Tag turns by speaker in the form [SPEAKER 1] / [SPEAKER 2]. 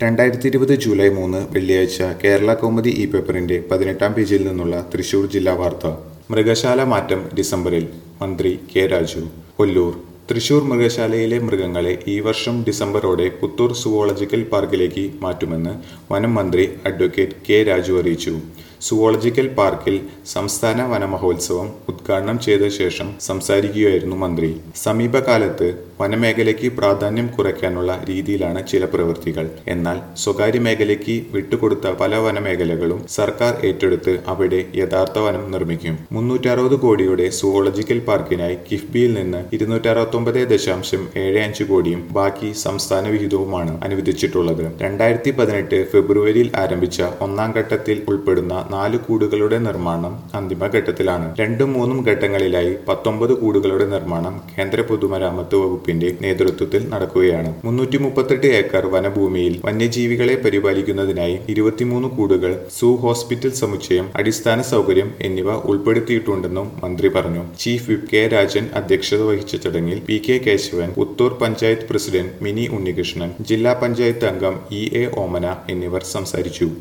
[SPEAKER 1] രണ്ടായിരത്തി ഇരുപത് ജൂലൈ മൂന്ന് വെള്ളിയാഴ്ച കേരള കൗമുദി ഇ പേപ്പറിന്റെ പതിനെട്ടാം പേജിൽ നിന്നുള്ള തൃശൂർ ജില്ലാ വാർത്ത മൃഗശാല മാറ്റം ഡിസംബറിൽ മന്ത്രി കെ രാജു കൊല്ലൂർ തൃശൂർ മൃഗശാലയിലെ മൃഗങ്ങളെ ഈ വർഷം ഡിസംബറോടെ പുത്തൂർ സുവോളജിക്കൽ പാർക്കിലേക്ക് മാറ്റുമെന്ന് വനം മന്ത്രി അഡ്വക്കേറ്റ് കെ രാജു അറിയിച്ചു സുവോളജിക്കൽ പാർക്കിൽ സംസ്ഥാന വനമഹോത്സവം ഉദ്ഘാടനം ചെയ്ത ശേഷം സംസാരിക്കുകയായിരുന്നു മന്ത്രി സമീപകാലത്ത് വനമേഖലയ്ക്ക് പ്രാധാന്യം കുറയ്ക്കാനുള്ള രീതിയിലാണ് ചില പ്രവൃത്തികൾ എന്നാൽ സ്വകാര്യ മേഖലയ്ക്ക് വിട്ടുകൊടുത്ത പല വനമേഖലകളും സർക്കാർ ഏറ്റെടുത്ത് അവിടെ യഥാർത്ഥ വനം നിർമ്മിക്കും മുന്നൂറ്ററുപത് കോടിയുടെ സുവോളജിക്കൽ പാർക്കിനായി കിഫ്ബിയിൽ നിന്ന് ഇരുന്നൂറ്ററുപത്തൊമ്പത് ദശാംശം ഏഴ് അഞ്ച് കോടിയും ബാക്കി സംസ്ഥാന വിഹിതവുമാണ് അനുവദിച്ചിട്ടുള്ളത് രണ്ടായിരത്തി പതിനെട്ട് ഫെബ്രുവരിയിൽ ആരംഭിച്ച ഒന്നാം ഘട്ടത്തിൽ ഉൾപ്പെടുന്ന നാല് കൂടുകളുടെ നിർമ്മാണം അന്തിമഘട്ടത്തിലാണ് രണ്ടും മൂന്നും ഘട്ടങ്ങളിലായി പത്തൊമ്പത് കൂടുകളുടെ നിർമ്മാണം കേന്ദ്ര പൊതുമരാമത്ത് വകുപ്പിന്റെ നേതൃത്വത്തിൽ നടക്കുകയാണ് മുന്നൂറ്റി മുപ്പത്തെട്ട് ഏക്കർ വനഭൂമിയിൽ വന്യജീവികളെ പരിപാലിക്കുന്നതിനായി ഇരുപത്തിമൂന്ന് കൂടുകൾ സൂ ഹോസ്പിറ്റൽ സമുച്ചയം അടിസ്ഥാന സൗകര്യം എന്നിവ ഉൾപ്പെടുത്തിയിട്ടുണ്ടെന്നും മന്ത്രി പറഞ്ഞു ചീഫ് വിപ്പ് കെ രാജൻ അധ്യക്ഷത വഹിച്ച ചടങ്ങിൽ P K Keshavan Puthur panchayat president Mini Unnikrishnan ജില്ലാ പഞ്ചായത്ത് അംഗം ഇ എ ഓമന എന്നിവർ സംസാരിച്ചു